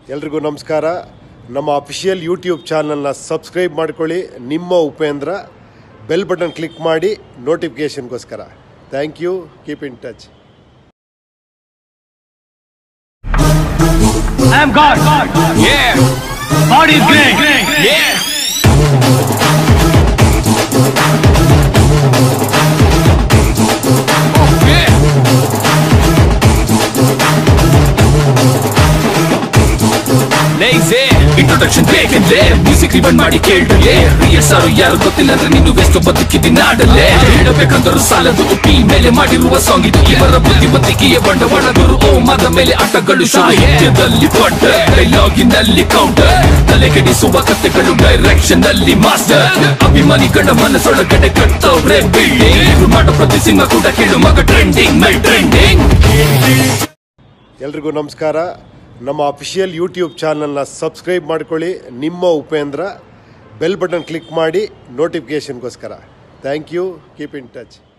ಎಲ್ರಿಗೂ ನಮಸ್ಕಾರ ನಮ್ಮ ಅಫಿಷಿಯಲ್ ಯೂಟ್ಯೂಬ್ ಚಾನಲ್ನ ಸಬ್ಸ್ಕ್ರೈಬ್ ಮಾಡ್ಕೊಳ್ಳಿ ನಿಮ್ಮ ಉಪೇಂದ್ರ ಬೆಲ್ ಬಟನ್ ಕ್ಲಿಕ್ ಮಾಡಿ ನೋಟಿಫಿಕೇಷನ್ಗೋಸ್ಕರ thank you keep in touch I am God. Yeah, God is great. yeah. Yeah. Lazy introduction ಬೇಕಂದ್ರೆ ಮ್ಯೂಸಿಕ್ ರಿವನ್ ಮಾಡಿ ಕೇಳಲೆ ರಿಯಲ್ ಸಾರು ಯಾರು ಗೊತ್ತಿಲ್ಲ ಅಂದ್ರೆ ನೀನು ವೆಸ್ಟ್ ಬದುಕಿದಿ ನಾಡಲ್ಲೇ ಹೇಳಬೇಕಂದರೂ ಸಾಲದು ಉಪ್ಪಿ ಮೇಲೆ ಮಾಡಿರುವ ಸಾಂಗ್ ಇದು ಇವರ ಬುದ್ಧಿವಂತಿಕೆಯ ಬಂಡವಾಳ ಗುರು ಓಮದ ಮೇಲೆ ಆಟಗಳು ಸಾಹಿತ್ಯದಲ್ಲಿ ಪಟ್ಟ ಡೈಲಾಗಿನಲ್ಲಿ ಕೌಂಟರ್ ತಲೆ ಕೆಡಿಸುವ ಕಥೆಗಳು ಡೈರೆಕ್ಷನ್ ಅಲ್ಲಿ ಮಾಸ್ಟರ್ ಅಭಿಮಾನಿಗಳ ಮನಸ್ಸೊಳಗಡೆ ಕಟ್ಟವ್ರೆ ಬಿಲ್ಡಿಂಗ್ ಇವ್ರು ಮಾಡೋ ಪ್ರತಿ ಸಿನಿಮಾ ಕೂಡ ಕೇಳು ಮಗ ಟ್ರೆಂಡಿಂಗ್ ಮೈ ಟ್ರೆಂಡಿಂಗ್ ಎಲ್ರಿಗೂ ನಮಸ್ಕಾರ ನಮ್ಮ ಅಫಿಷಿಯಲ್ ಯೂಟ್ಯೂಬ್ ಚಾನಲ್ನ ಸಬ್ಸ್ಕ್ರೈಬ್ ಮಾಡ್ಕೊಳ್ಳಿ ನಿಮ್ಮ ಉಪೇಂದ್ರ ಬೆಲ್ ಬಟನ್ ಕ್ಲಿಕ್ ಮಾಡಿ ನೋಟಿಫಿಕೇಷನ್ಗೋಸ್ಕರ thank you keep in touch